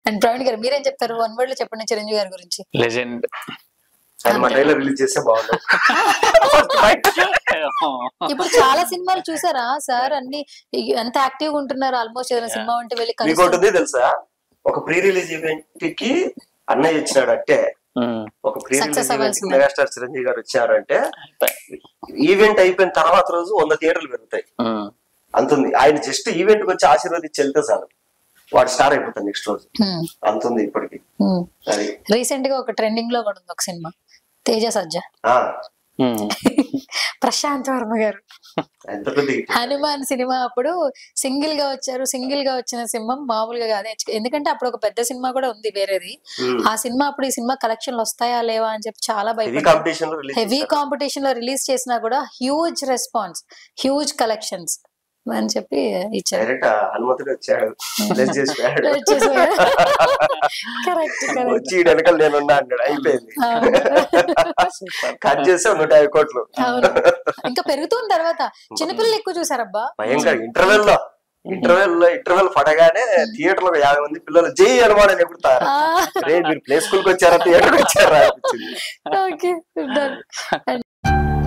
And Praveen గారు మీరేం చెప్తారు వన్ వర్డ్ లో చెప్పండి చిరంజీవి గారి గురించి లెజెండ్ ఆయన మా ట్రైలర్ రిలీజ్ చేస్తే బాగుండు ఇప్పుడు చాలా సినిమాలు చూసారా సార్ అన్ని ఈ- ఎంత యాక్టివ్ గా ఉంటున్నారు ఆల్మోస్ట్ ఏదైనా సినిమా ఉంటే వెళ్ళి మీకు కలుస్తారు. ఉంటుంది తెలుసా ఒక ప్రీ రిలీజ్ ఈవెంట్ కి అన్నయ్య వచ్చినాడు అంటే ఒక ప్రీ Success రిలీజ్ ఈవెంట్ కి అవ్వాల్సిందే. మెగాస్టార్ చిరంజీవి గారు వచ్చారంటే ఈవెంట్ అయిపోయిన తర్వాత రోజు వంద థియేటర్లు పెరుగుతాయి అంతుంది ఆయన జస్ట్ ఈవెంట్ కి వచ్చి ఆశీర్వదించి వెళ్తే చాలు వాడు స్టార్ అయిపోతాడు నెక్స్ట్ రోజు హ్మ్. అంతుంది ఇప్పటికి హ్మ్. అది రీసెంట్ గా ఒక ట్రెండింగ్ లో కూడా ఉంది ఒక సినిమా తేజ సజ్జ ఆ, ప్రశాంత్ వర్మ గారు ఎంత పెద్ద hit. హనుమాన్ సినిమా అప్పుడు సింగిల్ గా వచ్చారు సింగిల్ గా వచ్చిన సింహం మామూలుగా కాదు ఎందుకంటే అప్పుడు ఒక పెద్ద సినిమా కూడా ఉంది వేరేది Hmm. ఆ సినిమా అప్పుడు ఈ సినిమా కలెక్షన్లు వస్తాయా లేవా అని చెప్పి చాలా హెవీ భయపడ్డారు కాంపిటీషన్ లో రిలీజ్ హెవీ కాంపిటీషన్ లో రిలీజ్ చేసినా కూడా హ్యూజ్ రెస్పాన్స్ హ్యూజ్ కలెక్షన్స్ అని చెప్పి ఇచ్చారు డైరెక్ట్ హనుమంతుడు వచ్చాడు bless చేసిపోయాడు. కరెక్ట్ కరెక్ట్ వచ్చి ఈడు వెనకాల నేనున్నా అన్నాడు అయిపోయింది కట్ చేసావు నూట యాభై కోట్లు అవును ఇంకా పెరుగుతుంది తర్వాత చిన్నపిల్లలు ఎక్కువ చూసారబ్బా భయంకర ఇంటర్వెల్ లో ఇంటర్వెల్ లో ఇంటర్వెల్ పడగానే థియేటర్ లో ఒక యాభై మంది పిల్లలు జై హనుమాన్ అని ఎగురుతారు రే మీరు ప్లే స్కూల్ కి వచ్చారా థియేటర్ వచ్చారా అనిపించింది ఓకే